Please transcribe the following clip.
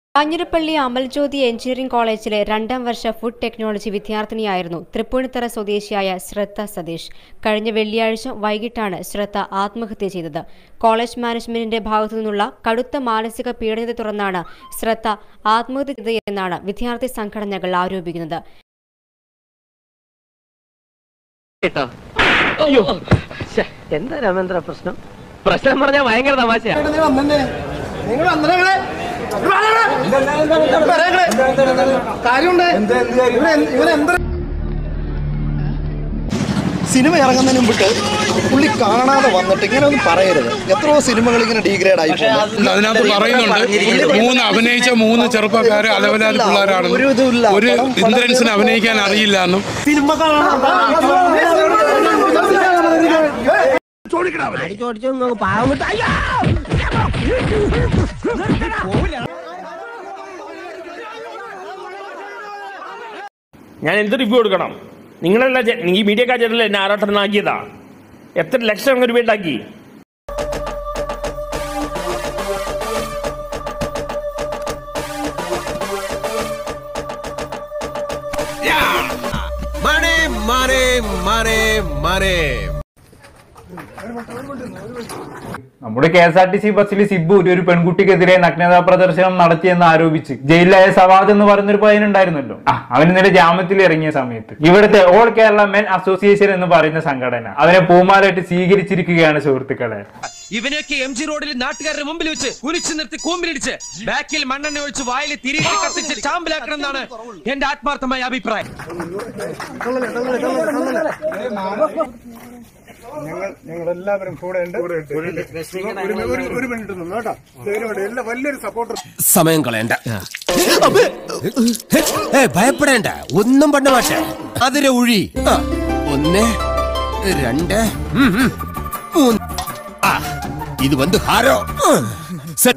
Kanjirappally Amal Jyothi engineering കോളേജിലെ രണ്ടാം വർഷ ഫുഡ് ടെക്നോളജി വിദ്യാർത്ഥിനിയായിരുന്നു തൃപ്പൂണിത്തറ സ്വദേശിയായ ശ്രദ്ധ സതീഷ് കഴിഞ്ഞ വെള്ളിയാഴ്ച വൈകിട്ടാണ് ശ്രദ്ധ ആത്മഹത്യ ചെയ്തത് കോളേജ് മാനേജ്മെന്റിന്റെ ഭാഗത്തു നിന്നുള്ള കടുത്ത മാനസിക പീഡനത്തെ തുടർന്നാണ് ശ്രദ്ധ ആത്മഹത്യ ചെയ്തതെന്നാണ് വിദ്യാർത്ഥി സംഘടനകൾ ആരോപിക്കുന്നത് കേട്ടോ അയ്യോ ശ്ശെ, എന്താ രാമേന്ദ്ര പ്രശ്നം പ്രശ്നം പറഞ്ഞാൽ ഭയങ്കര തമാശയാ സിനിമ ഇറങ്ങുന്നതിന് മുമ്പിട്ട് പുള്ളി കാണാതെ വന്നിട്ട് ഇങ്ങനെ ഒന്നും പറയരുത് എത്രയോ സിനിമകൾ ഇങ്ങനെ ഡീഗ്രേഡ് ആയി പോകുന്നു. അതിനകത്ത് പറയുന്നുണ്ട് മൂന്ന് അഭിനയിച്ച മൂന്ന് ചെറുപ്പക്കാര് അലവലാതി പിള്ളേരാണെന്നും ഒരു ഇതുമില്ല. ഒരു ഇന്ദ്രൻസിന് അഭിനയിക്കാൻ അറിയില്ല എന്നും ഞാൻ എന്ത് റിവ്യൂ കൊടുക്കണം നിങ്ങളല്ല ജെ- ഈ മീഡിയക്കാർ ചേട്ടല്ലേ എന്നെ ആരോട്ടനാക്കിയതാ എത്ര ലക്ഷം രൂപ ഉണ്ടാക്കി മണി മണി മണി മണി നമ്മുടെ K S R T C ബസ്സിൽ സിബു ഒരു ഒരു പെൺകുട്ടിക്കെതിരെ നഗ്നതാ പ്രദർശനം നടത്തിയെന്ന് ആരോപിച്ച് ജയിലിലായ സവാദ് എന്ന് പറയുന്നൊരു പയ്യനുണ്ടായിരുന്നല്ലോ ആ അവൻ ഇന്നലെ ജാമ്യത്തിൽ ഇറങ്ങിയ സമയത്ത് ഇവിടുത്തെ ഓൾ കേരള മെൻ അസോസിയേഷൻ എന്ന് പറയുന്ന സംഘടന അവനെ പൂമാലായിട്ട് സ്വീകരിച്ചിരിക്കുകയാണ് സുഹൃത്തുക്കളെ ഇവനെയൊക്കെ എം ജി റോഡിൽ നാട്ടുകാരുടെ മുമ്പിൽ വെച്ച് കുലിച്ചു നിർത്തി കൂമ്പിലിടിച്ച് ബാക്കിൽ മണ്ണെണ്ണ ഒഴിച്ച് വായിൽ തിരികെ കത്തിച്ച് ചാമ്പലാക്കണം എന്നാണ് എന്റെ ആത്മാർത്ഥമായ അഭിപ്രായം സമയം കളയണ്ട ഏ ഭയപ്പെടേണ്ട ഒന്നും പണ്ട മാഷേ അതിരെ ഉഴി ആ, ഒന്ന് രണ്ട് ഉം, ഉം, മൂന്ന് ആ, ഇത് വന്ന് ഹാരോ ഉം. സെ-